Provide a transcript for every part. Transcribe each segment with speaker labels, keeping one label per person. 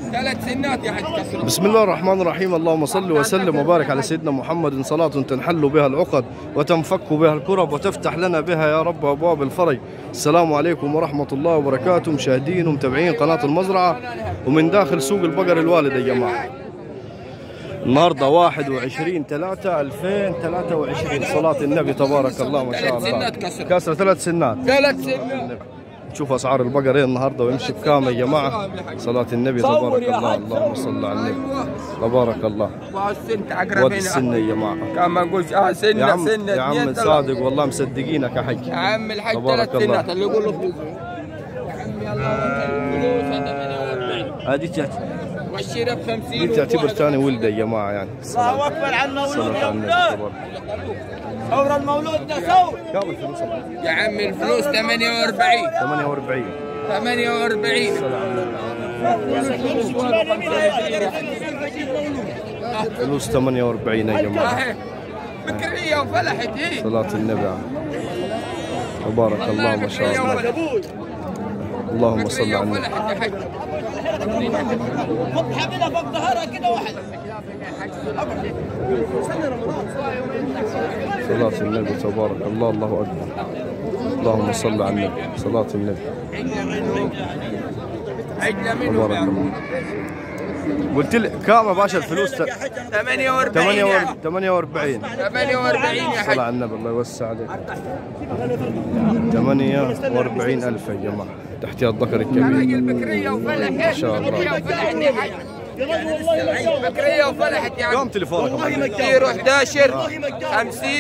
Speaker 1: ثلاث سنات يا حاج كسر
Speaker 2: بسم الله الرحمن الرحيم اللهم صل وسلم وبارك على سيدنا محمد صلاة تنحل بها العقد وتنفك بها الكرب وتفتح لنا بها يا رب أبواب الفرج السلام عليكم ورحمة الله وبركاته مشاهدين ومتابعين قناة المزرعة ومن داخل سوق البقر الوالد يا جماعة النهارده 21 3 2023 صلاة النبي تبارك الله ما شاء
Speaker 1: ثلاث
Speaker 2: الله
Speaker 1: سنات كسر.
Speaker 2: كسرة ثلاث سنات
Speaker 1: ثلاث سنات
Speaker 2: نشوف اسعار البقر ايه النهارده ويمشي بكام يا جماعه صلاه النبي تبارك الله اللهم صل على النبي تبارك الله
Speaker 1: والسنت عقرب
Speaker 2: ود
Speaker 1: هنا
Speaker 2: السنه يا جماعه
Speaker 1: كما نقول اه
Speaker 2: يا
Speaker 1: سنه
Speaker 2: عم
Speaker 1: سنه
Speaker 2: يا عم
Speaker 1: اثنين، ثلاث.
Speaker 2: صادق والله مصدقينك يا حج
Speaker 1: يا عم الحاج
Speaker 2: تبارك
Speaker 1: ثلاث
Speaker 2: الله.
Speaker 1: سنات اللي يقول له فلوس يا عم يلا فلوس هذا 48
Speaker 2: هذه تعت-
Speaker 1: والشراء ب 50
Speaker 2: دي تعتبر ثاني ولده يا جماعه يعني
Speaker 3: الله اكبر على المولود
Speaker 2: صلاة
Speaker 3: يا
Speaker 2: على النبي
Speaker 3: اولاد
Speaker 2: تبارك
Speaker 3: ثور المولود ده ثور
Speaker 2: كم الفلوس
Speaker 1: يا عم الفلوس 48
Speaker 2: 48
Speaker 1: 48
Speaker 2: فلوس 48 يا جماعه
Speaker 1: اهي بكريه وفلحت هي
Speaker 2: صلاه النبي يا عم. تبارك الله ما شاء
Speaker 1: بكريه
Speaker 2: الله
Speaker 1: وفلحت
Speaker 2: اللهم صل
Speaker 1: بكريه
Speaker 2: على النبي
Speaker 1: وفلحت يا حاج
Speaker 3: فوق حبيبها فوق ظهرها كده واحد
Speaker 2: صلاة النبي تبارك الله الله أكبر اللهم صل على النبي صلاة النبي
Speaker 1: عجله منهم
Speaker 2: تبارك
Speaker 1: يا
Speaker 2: الله قلت لي كام يا باشا الفلوس
Speaker 1: 48
Speaker 2: 48 48
Speaker 1: 48 يا
Speaker 2: صلاة
Speaker 1: حاج
Speaker 2: على النبي الله يوسع عليك 48 ألف يا جماعة تحتها الذكر الكبير
Speaker 1: راجل بكريه وفلحت
Speaker 2: ما شاء الله.
Speaker 1: بكريه وفلحت يا حاج بكريه وفلحت يا عم
Speaker 2: كم تليفونك يا معلم؟
Speaker 1: 0 11 50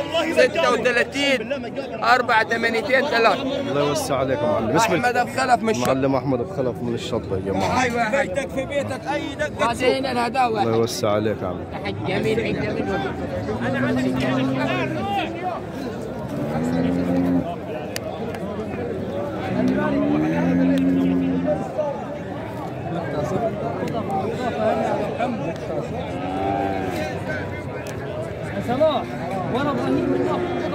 Speaker 1: 36 4 8 3
Speaker 2: الله يوسع عليك يا معلم اسمك
Speaker 1: احمد الخلف من الشط
Speaker 2: معلم أحمد بخلف من الشطة يا جماعة
Speaker 1: ايوه يا حاج
Speaker 3: بيتك في بيتك اي دقه
Speaker 1: هذه هنا الهداوه
Speaker 2: الله يوسع عليك يا عم
Speaker 1: حق جميل عجله منهم
Speaker 4: صلاح ورا ابراهيم من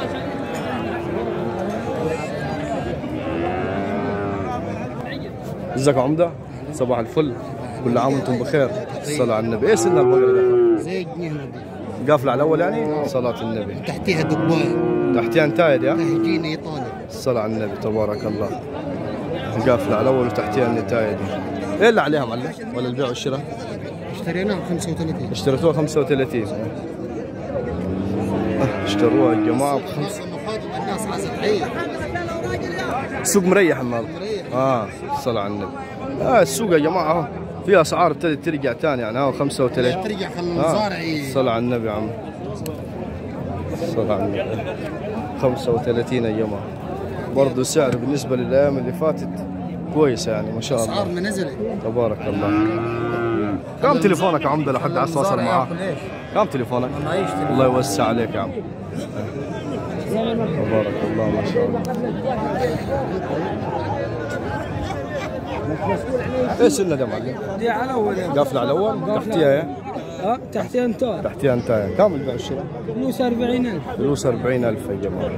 Speaker 2: ازيك يا عمدة صباح الفل كل عام وانتم بخير الصلاة على النبي ايه سن البقرة ده
Speaker 5: زي الجنيه دي
Speaker 2: قافلة على الأول يعني صلاة النبي
Speaker 5: تحتيها دباية
Speaker 2: تحتها انتايد يا
Speaker 5: تهجين ايطالي
Speaker 2: الصلاة على النبي تبارك الله قافلة على الأول وتحتها النتاية دي ايه اللي عليها معلم ولا البيع والشراء
Speaker 5: اشتريناها ب 35
Speaker 2: اشتريتوها 35 اه، اشتروها يا جماعة بخمس
Speaker 5: مخاطب الناس عايزة تعيش
Speaker 2: السوق مريح النهارده اه الصلاة على النبي اه السوق يا جماعة اهو في اسعار ابتدت ترجع ثاني يعني اه 35
Speaker 5: ترجع خل
Speaker 2: آه.
Speaker 5: المزارع ي-
Speaker 2: الصلاة على النبي يا عم الصلاة على النبي 35 يا جماعة برضه سعر بالنسبة للأيام اللي فاتت كويس يعني ما شاء
Speaker 5: اسعار
Speaker 2: الله
Speaker 5: ما نزلت
Speaker 2: تبارك الله كم تليفونك يا عمدة لحد عايز تواصل معاه كم تليفونك الله يوسع عليك يا عم تبارك الله ما شاء الله ايه سنة ده معلم؟
Speaker 4: دي على اول
Speaker 2: قافلة على الأول تحتيها يا
Speaker 4: اه تحتها انتار
Speaker 2: تحتيها انت كم البيع والشراء؟
Speaker 4: فلوس 40000
Speaker 2: فلوس 40000 يا جماعة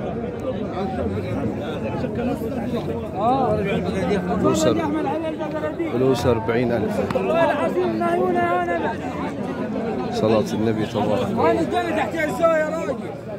Speaker 4: اه
Speaker 2: فلوس فلوس 40000
Speaker 4: والله العظيم ما هنا انا
Speaker 2: صلاة النبي تبارك الله
Speaker 4: انا جاي تحتها الزاويه يا راجل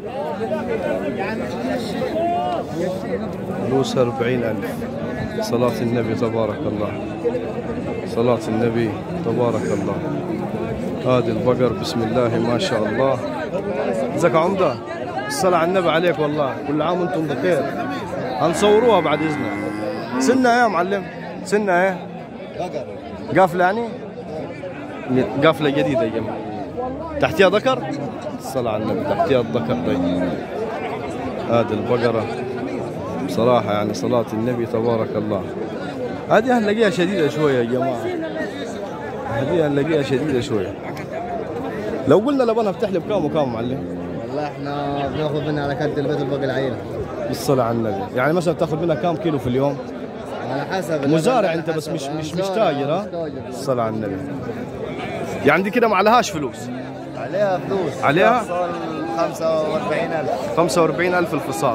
Speaker 2: فلوس 40000 صلاة النبي تبارك الله صلاة النبي تبارك الله هذه البقر بسم الله ما شاء الله ازيك يا عمدة الصلاة على النبي عليك والله كل عام وانتم بخير هنصوروها بعد اذنك سنة ايه يا معلم سنة ايه قافلة يعني قافلة جديدة يا جماعة تحتها ذكر الصلاة على النبي تحتها الذكر طيب هذه البقرة بصراحة يعني صلاة النبي تبارك الله هذه هنلاقيها شديدة شوية يا جماعة هذه هنلاقيها شديدة شوية لو قلنا لبنها افتح لي بكام وكام معلم
Speaker 5: والله احنا بناخذ منها على قد البيت الباقي العيله
Speaker 2: بالصلاة على النبي يعني مثلا تاخذ منها كام كيلو في اليوم
Speaker 5: على حسب
Speaker 2: مزارع انت بس مش مش مش تاجر ها الصلاة على النبي يعني دي كده ما عليهاش فلوس
Speaker 5: عليها فلوس
Speaker 2: عليها؟
Speaker 5: 45000
Speaker 2: 45 ألف الفصال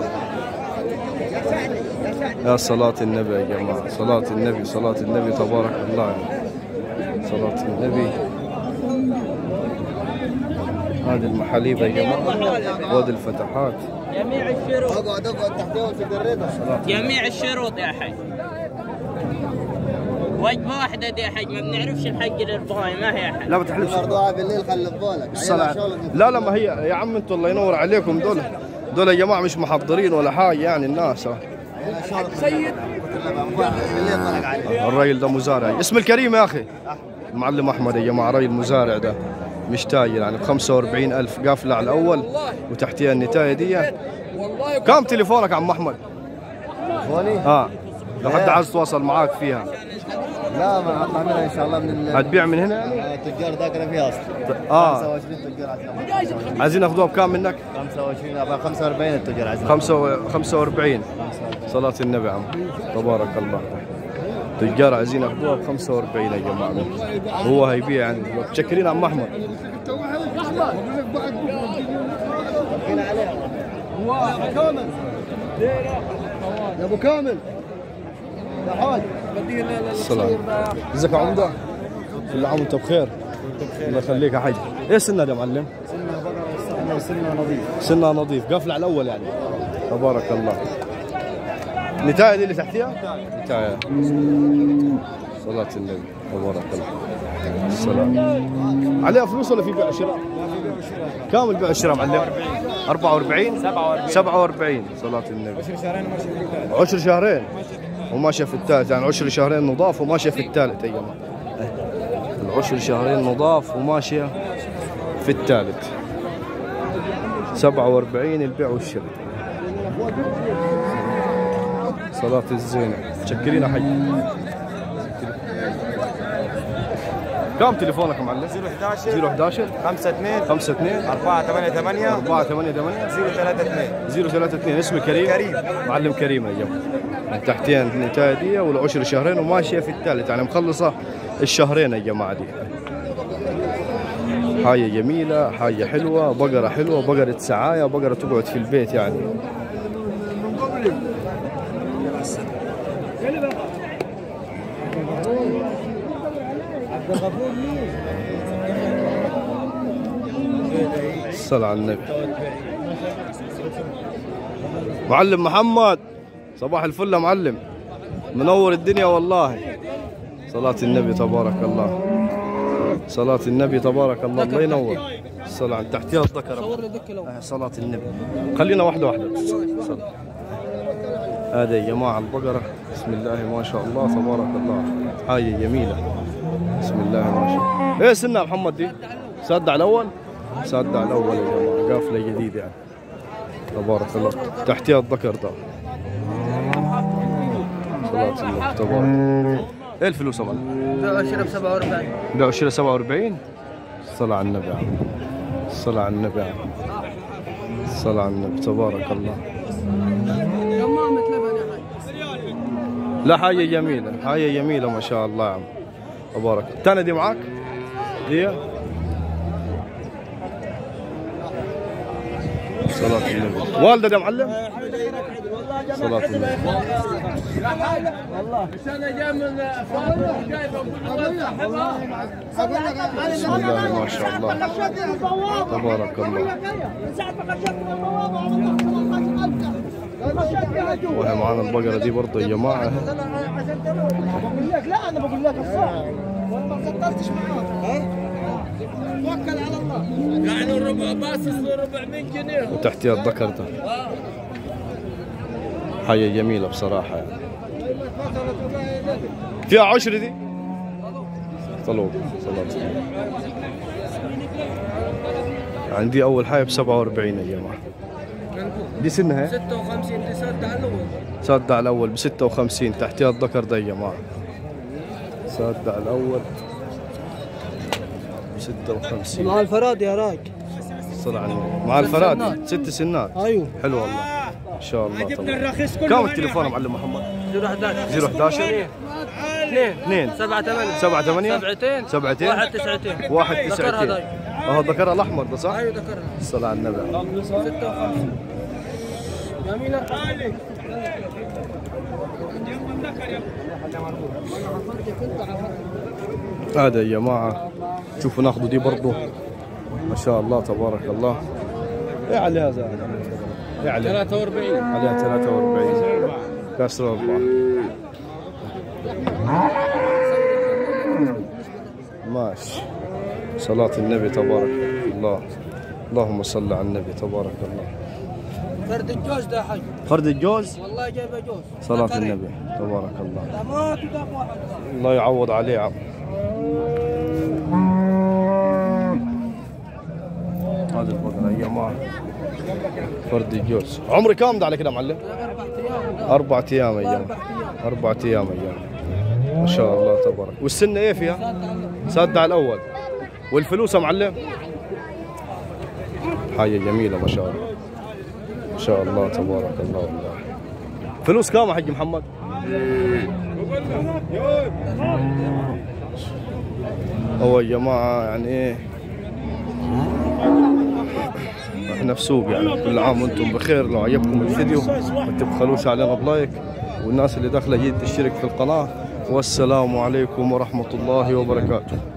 Speaker 2: يا صلاة النبي يا جماعة صلاة النبي صلاة النبي تبارك الله صلاة النبي هذه المحاليب يا جماعة وادي الفتحات
Speaker 1: جميع الشروط
Speaker 5: اقعد اقعد تحتهم في الدريده
Speaker 1: جميع الشروط يا حي وجبة واحدة دي يا حي ما بنعرفش الحق الرباعي ما هي يا حي
Speaker 2: لا ما تحلفش
Speaker 5: برضوها بالليل خلي في بالك
Speaker 2: الصلاة لا لا ما هي يا عم انتوا الله ينور عليكم دول دول يا جماعة مش محضرين ولا حاجة يعني الناس ها.
Speaker 5: سيد بالليل طلق عليه
Speaker 2: الراجل ده مزارع اسم الكريم يا أخي المعلم أحمد يا جماعة راجل مزارع ده مش تاجر يعني ب 45 ألف قافلة على الأول وتحتها النتاية دي كم تليفونك يا عم أحمد؟
Speaker 5: فوني
Speaker 2: اه لو حد عايز يتواصل معاك فيها
Speaker 5: لا ما اطلع منها ان شاء الله من ال-
Speaker 2: هتبيع من هنا يعني؟
Speaker 5: التجار ذاكره فيها اصلا
Speaker 2: اه
Speaker 5: 25 تجار عايزين
Speaker 2: عايزين ياخذوها بكام منك؟
Speaker 5: 25 أبغى 45 التجار عايزين
Speaker 2: 45 صلاة النبي عم تبارك الله تجار عايزين ياخذوها ب 45 يا جماعة هو هيبيع يعني متشكرين عم أحمد
Speaker 5: يا ابو كامل يا حاج
Speaker 2: السلام ازيك يا عمدة؟ كل عام وانت بخير الله يخليك يا حاج ايه سنة يا معلم؟
Speaker 5: سنة بقرة وسنة نظيف
Speaker 2: سنة نظيف قافل على الأول يعني تبارك الله نتاية دي اللي تحتيها؟ نتاية صلاة النبي تبارك الله السلام عليها فلوس ولا في بيع وشراء؟ كم البيع والشراء معلم؟ 44 47 47 صلاة النبي عشر شهرين وماشية في الثالث يعني عشر شهرين نضاف وماشية في الثالث يا جماعة العشر شهرين نضاف وماشية في الثالث 47 البيع والشراء صلاة الزينة متشكرين يا حي كم تليفونك يا معلم؟
Speaker 3: 011
Speaker 2: 011
Speaker 3: 5 2
Speaker 2: 52
Speaker 3: 4 8 8
Speaker 2: 4 8 8
Speaker 3: 0 3 2
Speaker 2: 032 اسمي كريم
Speaker 3: كريم.
Speaker 2: معلم كريم يا جماعه تحتين النتاية دي والعشر شهرين وماشيه في الثالث يعني مخلصه الشهرين يا جماعه دي حاجة جميلة حاجة حلوة بقرة حلوة بقرة سعاية بقرة تقعد في البيت يعني الصلاة على النبي معلم محمد صباح الفل يا معلم منور الدنيا والله صلاة النبي تبارك الله صلاة النبي تبارك الله الله ينور الصلاة على تحتها الذكر آه، صلاة النبي خلينا واحدة واحدة صلاة. هذا يا جماعة البقرة بسم الله ما شاء الله تبارك الله حاجة جميلة بسم الله ما شاء الله ايه سنة يا محمد دي سادة على الأول سادة على الأول يا جماعة قافلة جديدة يعني تبارك الله تحتها الذكر ده صلاة الله تبارك ايه الفلوس يا معلم؟
Speaker 4: بيع ب 47
Speaker 2: بيع وشراء 47 الصلاة على النبي يا عم الصلاة على النبي يا عم الصلاة على النبي تبارك الله
Speaker 4: يمامة لبن يا حاج
Speaker 2: لا حاجة جميلة حاجة جميلة ما شاء الله يا عم تبارك الثانية دي معاك؟ دي صلاة النبي والدة يا معلم؟ صلاة النبي
Speaker 1: انا جاي من فاطمه جاي بقول
Speaker 2: بسم الله ما شاء الله تبارك الله وهي معانا البقرة دي برضه يا جماعة
Speaker 4: لا انا بقول لك الصح ما قدرتش معاك توكل على الله
Speaker 1: يعني الربع باصص ل 400 جنيه
Speaker 2: وتحتها الذكر ده حاجة جميلة بصراحة يعني. فيها عشر دي طلوب صلاة الله. عندي أول حاجة ب 47 يا جماعة دي سنها هي
Speaker 4: 56 دي سد على الاول
Speaker 2: سادة على الأول ب 56 تحتها الذكر ده يا جماعة سادة على الأول ب 56
Speaker 4: مع الفراد يا راج
Speaker 2: صلاة على النبي مع الفراد ست سنات
Speaker 4: ايوه
Speaker 2: حلو والله ما شاء الله
Speaker 1: جبنا
Speaker 2: طبعا
Speaker 1: الرخيص كله
Speaker 2: كم التليفون يا معلم محمد
Speaker 4: 011
Speaker 2: 011
Speaker 4: 2
Speaker 2: 2
Speaker 4: 7 8
Speaker 2: 7 8
Speaker 4: سبعتين
Speaker 2: سبعتين
Speaker 4: واحد تسعتين
Speaker 2: واحد
Speaker 4: ذكرها
Speaker 2: تسعتين
Speaker 4: ضايع.
Speaker 2: اه ذكرها الاحمر ده صح؟
Speaker 4: ايوه ذكرها
Speaker 2: الصلاة على النبي
Speaker 4: 56 جميلة
Speaker 2: هذا يا جماعة شوفوا ناخذوا دي برضو ما شاء الله تبارك الله ايه عليها زاد ايه عليها
Speaker 1: 43
Speaker 2: عليها 43 كسر أربعة ماشي صلاة النبي تبارك الله اللهم صل على النبي تبارك الله
Speaker 4: فرد الجوز ده حاج
Speaker 2: فرد الجوز
Speaker 4: والله جايبه جوز
Speaker 2: صلاة النبي تبارك الله
Speaker 4: ده ما تدق واحد
Speaker 2: الله يعوض عليه عم هذا البقرة يا جماعة فرد الجوز عمري كام ده على كده معلم؟
Speaker 4: اربع ايام
Speaker 2: أربعة أيام أيام أربعة أيام أيام ما شاء الله تبارك والسنة إيه فيها؟ سادة على الأول والفلوس يا معلم؟ حاجة جميلة ما شاء الله ما شاء الله تبارك الله والله فلوس كام يا حج محمد؟ هو يا جماعة يعني إيه احنا في سوق يعني كل عام وانتم بخير لو عجبكم الفيديو ما تبخلوش علينا بلايك والناس اللي داخله جيت تشترك في القناه والسلام عليكم ورحمه الله وبركاته